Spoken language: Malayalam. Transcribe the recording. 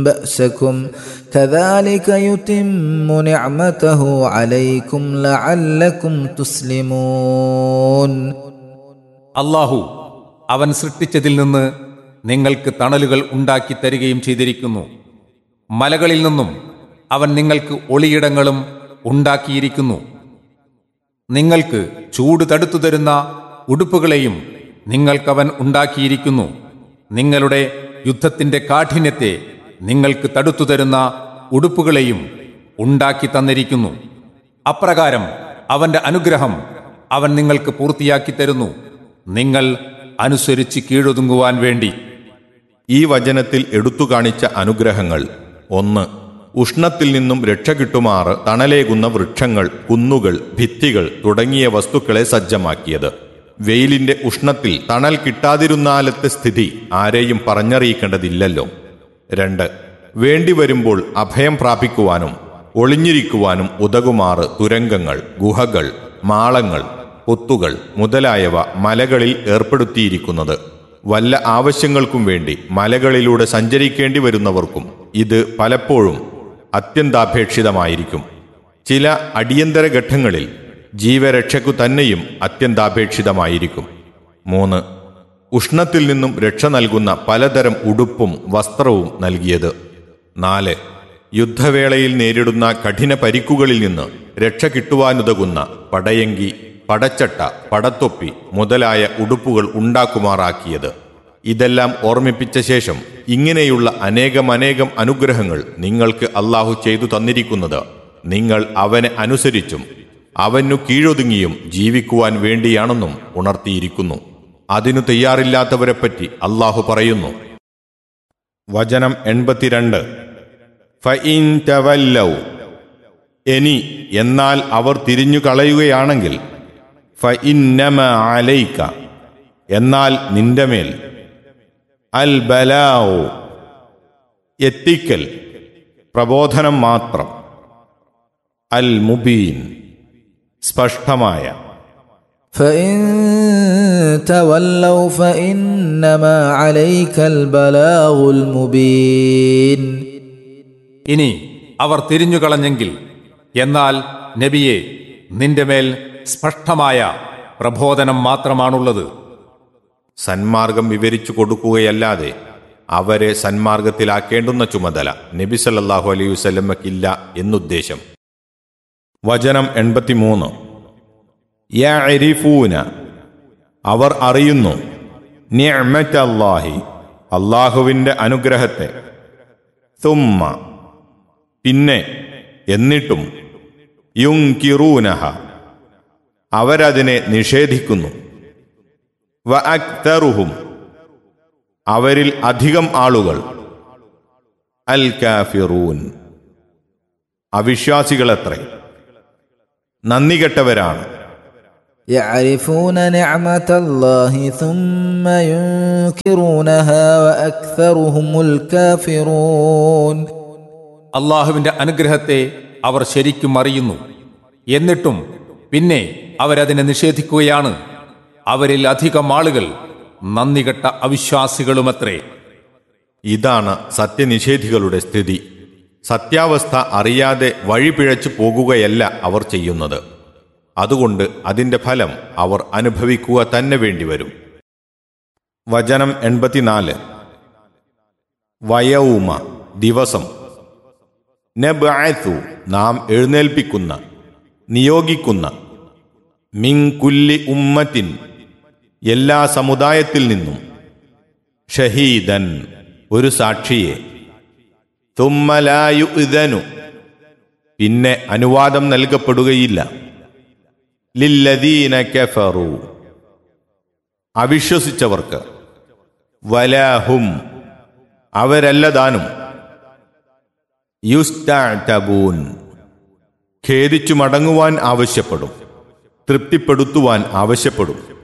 بأسكم كذلك يتم نعمته عليكم لعلكم تسلمون അള്ളാഹു അവൻ സൃഷ്ടിച്ചതിൽ നിന്ന് നിങ്ങൾക്ക് തണലുകൾ ഉണ്ടാക്കി തരികയും ചെയ്തിരിക്കുന്നു മലകളിൽ നിന്നും അവൻ നിങ്ങൾക്ക് ഒളിയിടങ്ങളും ഉണ്ടാക്കിയിരിക്കുന്നു നിങ്ങൾക്ക് ചൂട് തടുത്തു തരുന്ന ഉടുപ്പുകളെയും നിങ്ങൾക്കവൻ ഉണ്ടാക്കിയിരിക്കുന്നു നിങ്ങളുടെ യുദ്ധത്തിന്റെ കാഠിന്യത്തെ നിങ്ങൾക്ക് തടുത്തു തരുന്ന ഉടുപ്പുകളെയും ഉണ്ടാക്കി തന്നിരിക്കുന്നു അപ്രകാരം അവന്റെ അനുഗ്രഹം അവൻ നിങ്ങൾക്ക് പൂർത്തിയാക്കി തരുന്നു നിങ്ങൾ അനുസരിച്ച് കീഴൊതുങ്ങുവാൻ വേണ്ടി ഈ വചനത്തിൽ എടുത്തു കാണിച്ച അനുഗ്രഹങ്ങൾ ഒന്ന് ഉഷ്ണത്തിൽ നിന്നും രക്ഷ കിട്ടുമാറ് തണലേകുന്ന വൃക്ഷങ്ങൾ കുന്നുകൾ ഭിത്തികൾ തുടങ്ങിയ വസ്തുക്കളെ സജ്ജമാക്കിയത് വെയിലിന്റെ ഉഷ്ണത്തിൽ തണൽ കിട്ടാതിരുന്നാലത്തെ സ്ഥിതി ആരെയും പറഞ്ഞറിയിക്കേണ്ടതില്ലല്ലോ രണ്ട് വേണ്ടിവരുമ്പോൾ അഭയം പ്രാപിക്കുവാനും ഒളിഞ്ഞിരിക്കുവാനും ഉതകുമാറ് തുരങ്കങ്ങൾ ഗുഹകൾ മാളങ്ങൾ പൊത്തുകൾ മുതലായവ മലകളിൽ ഏർപ്പെടുത്തിയിരിക്കുന്നത് വല്ല ആവശ്യങ്ങൾക്കും വേണ്ടി മലകളിലൂടെ സഞ്ചരിക്കേണ്ടി വരുന്നവർക്കും ഇത് പലപ്പോഴും അത്യന്താപേക്ഷിതമായിരിക്കും ചില അടിയന്തര ഘട്ടങ്ങളിൽ ജീവരക്ഷയ്ക്കു തന്നെയും അത്യന്താപേക്ഷിതമായിരിക്കും മൂന്ന് ഉഷ്ണത്തിൽ നിന്നും രക്ഷ നൽകുന്ന പലതരം ഉടുപ്പും വസ്ത്രവും നൽകിയത് നാല് യുദ്ധവേളയിൽ നേരിടുന്ന കഠിന പരിക്കുകളിൽ നിന്ന് രക്ഷ കിട്ടുവാനുതകുന്ന പടയങ്കി പടച്ചട്ട പടത്തൊപ്പി മുതലായ ഉടുപ്പുകൾ ഉണ്ടാക്കുമാറാക്കിയത് ഇതെല്ലാം ഓർമ്മിപ്പിച്ച ശേഷം ഇങ്ങനെയുള്ള അനേകമനേകം അനുഗ്രഹങ്ങൾ നിങ്ങൾക്ക് അള്ളാഹു ചെയ്തു തന്നിരിക്കുന്നത് നിങ്ങൾ അവനെ അനുസരിച്ചും അവനു കീഴൊതുങ്ങിയും ജീവിക്കുവാൻ വേണ്ടിയാണെന്നും ഉണർത്തിയിരിക്കുന്നു അതിനു തയ്യാറില്ലാത്തവരെപ്പറ്റി അള്ളാഹു പറയുന്നു വചനം എൺപത്തിരണ്ട് ഫഇൻ തവല്ലൗ ഇനി എന്നാൽ അവർ തിരിഞ്ഞു കളയുകയാണെങ്കിൽ ഫഇന്നമ അലൈക്ക എന്നാൽ നിന്റെ മേൽ അൽ ബലാവോ എത്തിക്കൽ പ്രബോധനം മാത്രം അൽ മുബീൻ സ്പഷ്ടമായ فإن تولوا فإنما عليك البلاغ المبين ഇനി അവർ തിരിഞ്ഞുകളഞ്ഞെങ്കിൽ എന്നാൽ നബിയെ നിന്റെ മേൽ സ്പഷ്ടമായ പ്രബോധനം മാത്രമാണുള്ളത് സന്മാർഗം വിവരിച്ചു കൊടുക്കുകയല്ലാതെ അവരെ സന്മാർഗത്തിലാക്കേണ്ടുന്ന ചുമതല നബി സല്ലല്ലാഹു അലൈഹി വസല്ലമക്കില്ല എന്നുദ്ദേശം വചനം എൺപത്തിമൂന്ന് യഅരിഫൂന അവർ അറിയുന്നു നിഅ്മത്തല്ലാഹി അള്ളാഹുവിൻ്റെ അനുഗ്രഹത്തെ തുമ്മ പിന്നെ എന്നിട്ടും യുങ്കിറൂനഹ അവരതിനെ നിഷേധിക്കുന്നു വ അക്തറുഹും അവരിൽ അധികം ആളുകൾ അൽ കാഫിറൂൻ അവിശ്വാസികളത്രേ നന്ദികെട്ടവരാണ് يعرفون نعمة الله ثم ينكرونها وأكثرهم الكافرون അള്ളാഹുവിന്റെ അനുഗ്രഹത്തെ അവർ ശരിക്കും അറിയുന്നു എന്നിട്ടും പിന്നെ അവരതിനെ നിഷേധിക്കുകയാണ് അവരിൽ അധികം ആളുകൾ നന്ദികെട്ട അവിശ്വാസികളുമത്രേ ഇതാണ് സത്യനിഷേധികളുടെ സ്ഥിതി സത്യാവസ്ഥ അറിയാതെ വഴിപിഴച്ചു പോകുകയല്ല അവർ ചെയ്യുന്നത് അതുകൊണ്ട് അതിന്റെ ഫലം അവർ അനുഭവിക്കുക തന്നെ വേണ്ടിവരും വചനം എൺപത്തിനാല് വയൗമ ദിവസം നബ്അത്തു നാം എഴുന്നേൽപ്പിക്കുന്ന നിയോഗിക്കുന്ന മിങ്കുല്ലി ഉമ്മത്തിൻ എല്ലാ സമുദായത്തിൽ നിന്നും ഷഹീദൻ ഒരു സാക്ഷിയെ തുമ്മലായു ഇതനു പിന്നെ അനുവാദം നൽകപ്പെടുകയില്ല ലില്ലദീന കഫറു അവിശ്വസിച്ചവർക്ക് വലാഹും അവരല്ലതാനും യുസ്തബൂൻ ഖേദിച്ചു മടങ്ങുവാൻ ആവശ്യപ്പെടും തൃപ്തിപ്പെടുത്തുവാൻ ആവശ്യപ്പെടും